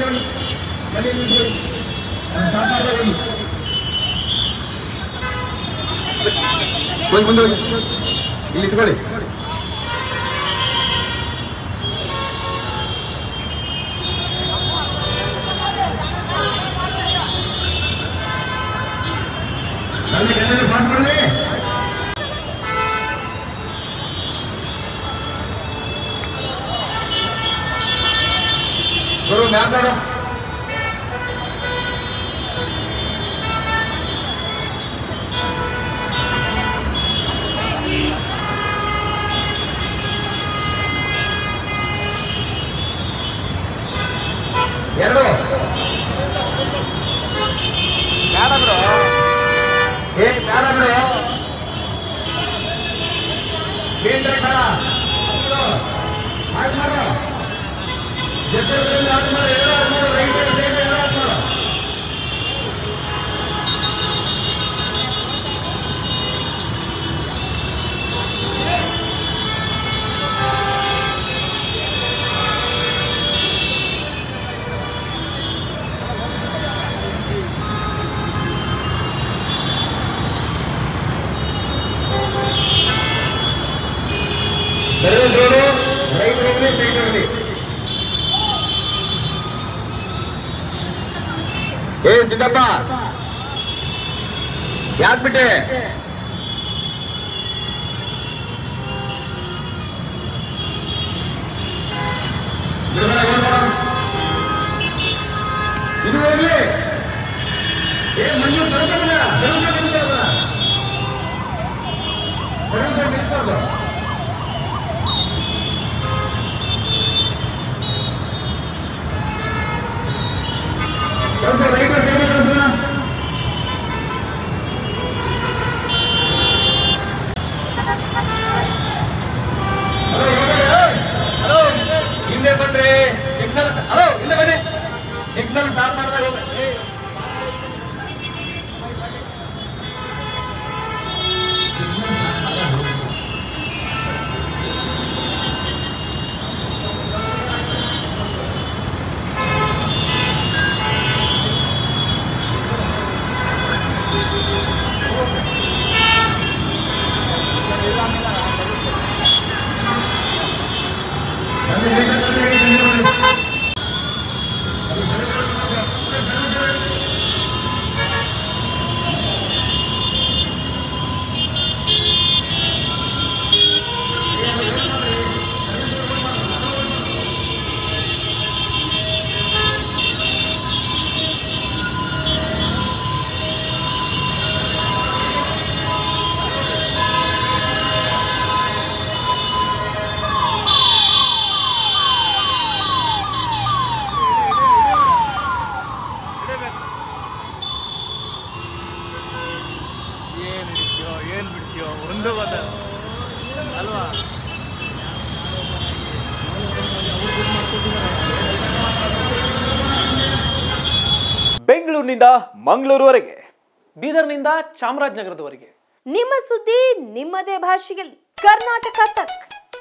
ಬನ್ನಿ ಬನ್ನಿ ನಿಂತ್ಕೊಳ್ಳಿ. ನಾನು ಸ್ಟಾರ್ಟ್ ಮಾಡ್ದಾಗ ಹೋಗಿ ಹೋಗಿ ಮುಂದೆ ಹೋಗಿ ಇಲ್ಲಿ ಇಟ್ಕೊಳ್ಳಿ ಬನ್ನಿ ಕನ್ನಡ ಪಾಸ್ ಮಾಡಲಿ ಗುರು ಮ್ಯಾಪ್ ನೋಡು ಎರಡು ಬೇಡ ಬಿಡು ಏ ಬೇಡ ಬಿಡು ಬೇಂದ್ರೆ ಬೇಡ ಆಯ್ತು ಮಾಡು ಜೊತೆಯಲ್ಲಿ ಆಯ್ತು ಮಾಡು ಎರಡು ಆಯ್ತು ಮಾಡು ರೈಟ್ ಸೈಡ್ ಎರಡು ಆಯ್ತು ಮಾಡು ಸರ್ವಿಸ್ ರೋಡು ರೈಟ್ ಹೋಗ್ಲಿ ಸ್ಟ್ರೈಟ್ ಹೋಗ್ಲಿ ಏ ಸಿದ್ದಪ್ಪ ಯಾಕ್ ಬಿಟ್ಟೆ ಇದು ಹೋಗ್ಲಿ ಏ ಮಂಜು ಕಳ್ಸೋದನ್ನ ಸರ್ವಿಸ್ ನಿಲ್ಸ್ಬಾರ್ದು ಸರ್ವಿಸ್ ನಿಲ್ಸ್ಬಾರ್ದು ಸ್ವಲ್ಪ ರೈಟ್ ಸೈಡ್ ಕಳ್ಸೋಣ ಹಲೋ ಹಿಂದೆ ಬನ್ರಿ ಸಿಗ್ನಲ್ ಹಲೋ ಹಿಂದೆ ಬನ್ನಿ ಸಿಗ್ನಲ್ ಸ್ಟಾಪ್ ಮಾಡಿದಾಗ ಹೋಗ ಏನ್ ಹಿಡಿತೀಯೋ ಏನ್ ಬಿಡ್ತೀಯೋ ಒಂದು ಗೊತ್ತ ಅಲ್ವಾ ಬೆಂಗಳೂರಿನಿಂದ ಮಂಗಳೂರುವರೆಗೆ ಬೀದರ್ನಿಂದ ಚಾಮರಾಜನಗರದವರೆಗೆ ನಿಮ್ಮ ಸುದ್ದಿ ನಿಮ್ಮದೇ ಭಾಷೆಯಲ್ಲಿ ಕರ್ನಾಟಕ ತಕ್